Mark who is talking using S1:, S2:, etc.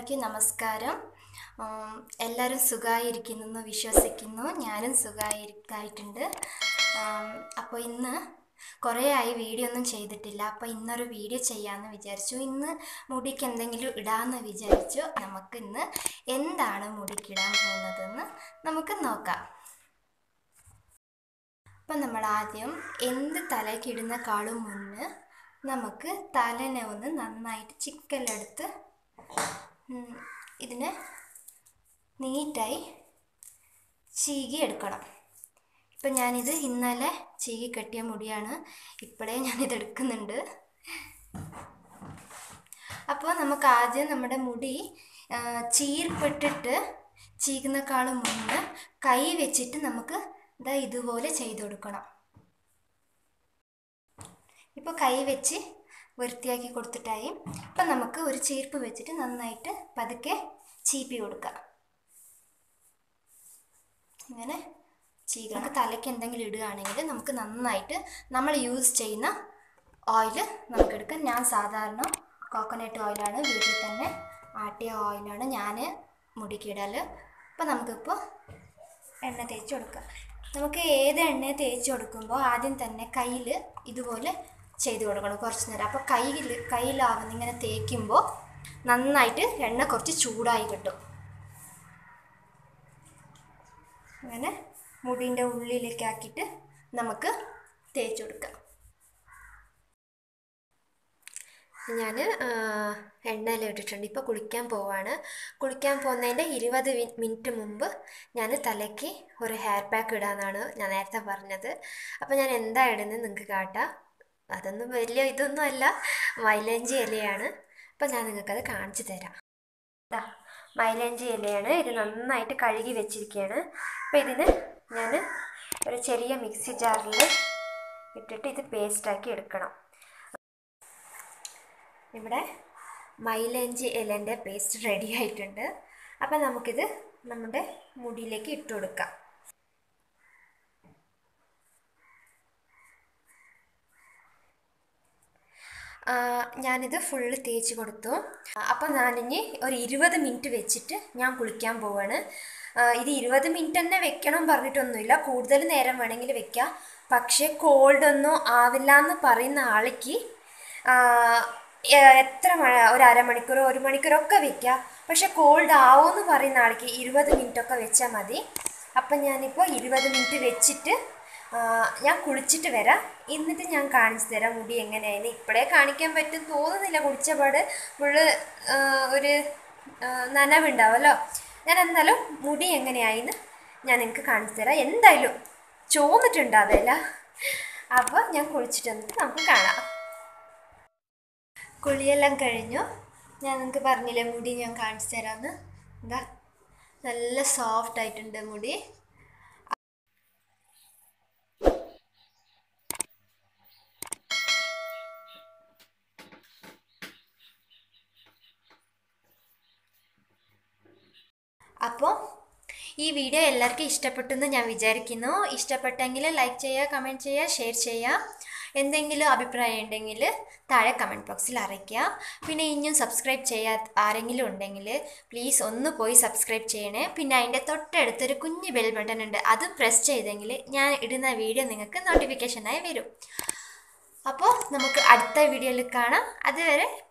S1: എല്ലാവർക്കും നമസ്കാരം ഉം, എല്ലാവരും സുഖമായിരിക്കുന്നു വിശ്വസിക്കുന്നു ഞാനും സുഖമായിരിക്കായിട്ടുണ്ട് അപ്പോൾ ഇന്ന് കുറേ ആയി വീഡിയോ ഒന്നും ചെയ്തിട്ടില്ല അപ്പോൾ ഇന്നൊരു വീഡിയോ ചെയ്യാമെന്ന് വിചാരിച്ചു ഇന്ന് മുടിക്ക് എന്തെങ്കിലും ഇടാമെന്ന് വിചാരിച്ചു നമുക്ക് ഇന്ന് എന്താണ് മുടിക്കിടാൻ പോകുന്നതെന്ന് നമുക്ക് നോക്കാം അപ്പം നമ്മൾ ആദ്യം എന്ത് തലക്കിടുന്നേക്കാളും മുന്ന് നമുക്ക് തലനെ ഒന്ന് നന്നായിട്ട് ചിക്കലെടുത്ത് ഉം, ഇതിനെ നീറ്റായി ചീകി എടുക്കണം ഇപ്പം ഞാനിത് ഇന്നലെ ചീകി കെട്ടിയ മുടിയാണ് ഇപ്പോഴേ ഞാനിത് എടുക്കുന്നുണ്ട് അപ്പോൾ നമുക്ക് ആദ്യം നമ്മുടെ മുടി ആ, ചീർപ്പിട്ടിട്ട് ചീകുന്നേക്കാളും മുന്നേ കൈ വെച്ചിട്ട് നമുക്ക് ഇതാ ഇതുപോലെ ചെയ്ത് കൊടുക്കണം ഇപ്പോൾ കൈ വെച്ച് വൃത്തിയാക്കി കൊടുത്തിട്ടായി ഇപ്പം നമുക്ക് ഒരു ചീർപ്പ് വെച്ചിട്ട് നന്നായിട്ട് പതുക്കെ ചീപ്പി കൊടുക്കാം ഇങ്ങനെ ചീകണം നമുക്ക് തലയ്ക്ക് എന്തെങ്കിലും ഇടുകയാണെങ്കിൽ നമുക്ക് നന്നായിട്ട് നമ്മൾ യൂസ് ചെയ്യുന്ന ഓയിൽ നമുക്ക് എടുക്കാം ഞാൻ സാധാരണ കോക്കനട്ട് ഓയിലാണ് വീട്ടിൽ തന്നെ ആട്ടിയ ഓയിലാണ് ഞാൻ മുടിക്കിടൽ അപ്പോൾ നമുക്കിപ്പോൾ എണ്ണ തേച്ച് കൊടുക്കാം നമുക്ക് ഏത് എണ്ണ തേച്ച് കൊടുക്കുമ്പോൾ ആദ്യം തന്നെ കയ്യിൽ ഇതുപോലെ ചെയ്ത് കൊടുക്കണം കുറച്ച് നേരം അപ്പോൾ കയ്യിൽ കയ്യിലാവുന്ന ഇങ്ങനെ തേക്കുമ്പോൾ നന്നായിട്ട് എണ്ണ കുറച്ച് ചൂടായി കിട്ടും അങ്ങനെ മുടീൻ്റെ ഉള്ളിലേക്ക് ആക്കിയിട്ട് നമുക്ക് തേച്ച് കൊടുക്കാം ഞാൻ എണ്ണയിൽ ഇട്ടിട്ടുണ്ട് ഇപ്പോൾ കുളിക്കാൻ പോവാണ് കുളിക്കാൻ പോകുന്നതിൻ്റെ ഇരുപത് മിനിറ്റ് മുമ്പ് ഞാൻ തലയ്ക്ക് ഒരു ഹെയർ പാക്ക് ഇടാന്നാണ് ഞാൻ നേരത്തെ പറഞ്ഞത് അപ്പോൾ ഞാൻ എന്താ ഇടുന്നത് നിങ്ങൾക്ക് കാട്ടാം അതൊന്നും വലിയ ഇതൊന്നും അല്ല മൈലഞ്ചി ഇലയാണ് അപ്പോൾ ഞാൻ നിങ്ങൾക്കത് കാണിച്ചു തരാം ദാ, മൈലഞ്ചി ഇലയാണ് ഇത് നന്നായിട്ട് കഴുകി വെച്ചിരിക്കുകയാണ് അപ്പോൾ ഇതിന് ഞാൻ ഒരു ചെറിയ മിക്സി ജാറിൽ ഇട്ടിട്ട് ഇത് പേസ്റ്റാക്കി എടുക്കണം ഇവിടെ മൈലഞ്ചി ഇലൻ്റെ പേസ്റ്റ് റെഡി ആയിട്ടുണ്ട് അപ്പം നമുക്കിത് നമ്മുടെ മുടിയിലേക്ക് ഇട്ട് കൊടുക്കാം ആ, ഞാനിത് ഫുള്ള് തേച്ച് കൊടുത്തു അപ്പം ഞാനിനി ഒരു ഇരുപത് മിനിറ്റ് വെച്ചിട്ട് ഞാൻ കുളിക്കാൻ പോവാണ് ആ, ഇത് ഇരുപത് മിനിറ്റ് തന്നെ വെക്കണം പറഞ്ഞിട്ടൊന്നുമില്ല കൂടുതൽ നേരം വേണമെങ്കിൽ വെക്കാം പക്ഷേ കോൾഡ് ഒന്നും ആവില്ല എന്ന് പറയുന്ന ആൾക്ക് ആ, എ- എത്ര മഴ ഒരു അരമണിക്കൂറോ ഒരു മണിക്കൂറൊക്കെ വെക്കാം പക്ഷെ കോൾഡ് ആവുമെന്ന് പറയുന്ന ആൾക്ക് ഇരുപത് മിനിറ്റ് ഒക്കെ വെച്ചാൽ മതി അപ്പം ഞാനിപ്പോൾ ഇരുപത് മിനിറ്റ് വെച്ചിട്ട് ആ, ഞാൻ കുളിച്ചിട്ട് വരാം എന്നിട്ട് ഞാൻ കാണിച്ചു തരാം മുടി എങ്ങനെയായിരുന്നു ഇപ്പോഴേ കാണിക്കാൻ പറ്റും തോന്നുന്നില്ല കുളിച്ച പാട് ഫുള്ള് ആ, ഒരു ആ, നനവുണ്ടാവുമല്ലോ ഞാൻ എന്തായാലും മുടി എങ്ങനെയായിന്ന് ഞാൻ നിങ്ങൾക്ക് കാണിച്ചു തരാം എന്തായാലും ചോന്നിട്ടുണ്ടാവില്ല അപ്പോൾ ഞാൻ കുളിച്ചിട്ട് വന്നിട്ട് നമുക്ക് കാണാം കുളിയെല്ലാം കഴിഞ്ഞു ഞാൻ നിങ്ങൾക്ക് പറഞ്ഞില്ലേ മുടി ഞാൻ കാണിച്ചു തരാമെന്ന് എന്താ നല്ല സോഫ്റ്റ് ആയിട്ടുണ്ട് മുടി അപ്പോൾ ഈ വീഡിയോ എല്ലാവർക്കും ഇഷ്ടപ്പെട്ടെന്ന് ഞാൻ വിചാരിക്കുന്നു ഇഷ്ടപ്പെട്ടെങ്കിൽ ലൈക്ക് ചെയ്യുക കമൻറ്റ് ചെയ്യുക ഷെയർ ചെയ്യുക എന്തെങ്കിലും അഭിപ്രായം ഉണ്ടെങ്കിൽ താഴെ കമൻറ്റ് ബോക്സിൽ അറിയിക്കുക പിന്നെ ഇനിയും സബ്സ്ക്രൈബ് ചെയ്യാത്ത ആരെങ്കിലും ഉണ്ടെങ്കിൽ പ്ലീസ് ഒന്ന് പോയി സബ്സ്ക്രൈബ് ചെയ്യണേ പിന്നെ അതിൻ്റെ തൊട്ടടുത്തൊരു കുഞ്ഞ് ബെൽ ബട്ടൺ ഉണ്ട് അത് പ്രസ് ചെയ്തെങ്കിൽ ഞാൻ ഇടുന്ന വീഡിയോ നിങ്ങൾക്ക് നോട്ടിഫിക്കേഷനായി വരും അപ്പോൾ നമുക്ക് അടുത്ത വീഡിയോയിൽ കാണാം അതുവരെ